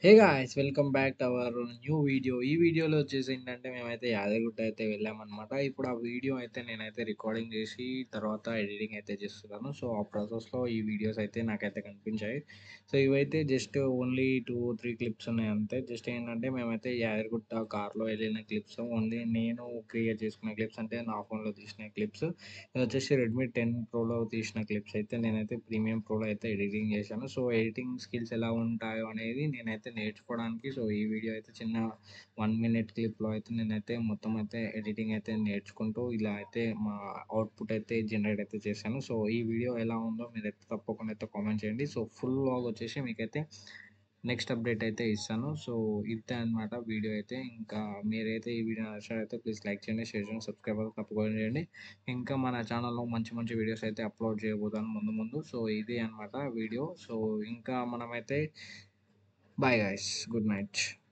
Hey guys welcome back to our new video. ఈ వీడియోలో వచ్చేసి ఏంటంటే మేమైతే యాదగిరిగుట్ట అయితే వెళ్ళామనమాట. ఇప్పుడు ఆ వీడియో అయితే నేనైతే రికార్డింగ్ చేసి తర్వాత ఎడిటింగ్ అయితే చేస్తున్నాను. సో, ఆ ప్రాసెస్‌లో ఈ వీడియోస్ అయితే నాకైతే కనిపించాయి. సో, ఇవైతే జస్ట్ ఓన్లీ 2, 3 క్లిప్స్ ఉన్నాయి అంతే. జస్ట్ ఏంటంటే మేమైతే యాదగిరిగుట్ట కార్‌లో వెళ్ళిన క్లిప్స్. ఓన్లీ నేను క్రియేట్ చేసుకున్న క్లిప్స్ అంటే నా ఫోన్‌లో తీసిన క్లిప్స్. ఇది వచ్చేసి రెడ్మీ 10 ప్రోలో తీసిన క్లిప్స్ అయితే నేనైతే ప్రీమియం ప్రోలో అయితే ఎడిటింగ్ చేశాను. సో, ఎడిటింగ్ స్కిల్స్ ఎలా ఉంటాయో అనేది నేనైతే నేర్చుకోవడానికి సో, ఈ వీడియో అయితే చిన్న 1 మినిట్ క్లిప్‌లో అయితే నేనైతే మొత్తం అయితే ఎడిటింగ్ అయితే నేర్చుకుంటూ ఇలా అయితే మా అవుట్‌పుట్ అయితే జనరేట్ అయితే చేశాను. సో, ఈ వీడియో ఎలా ఉందో మీరైతే తప్పకుండా అయితే కామెంట్ చేయండి. సో, ఫుల్ వ్లాగ్ వచ్చేసి మీకైతే నెక్స్ట్ అప్డేట్ అయితే ఇస్తాను. సో, ఇంతే అనమాట వీడియో అయితే. ఇంకా మీరైతే ఈ వీడియో నచ్చినట్లయితే ప్లీజ్ లైక్ చేయండి, షేర్ చేయండి, సబ్స్క్రైబ్ అయితే తప్పకుండా చేయండి. ఇంకా మన ఛానల్‌లో మంచి మంచి వీడియోస్ అయితే అప్‌లోడ్ చేయబోతాను ముందు ముందు. సో, ఇదే అనమాట వీడియో. సో, ఇంకా మనమైతే బాయ్ గాయ్స్. Good night.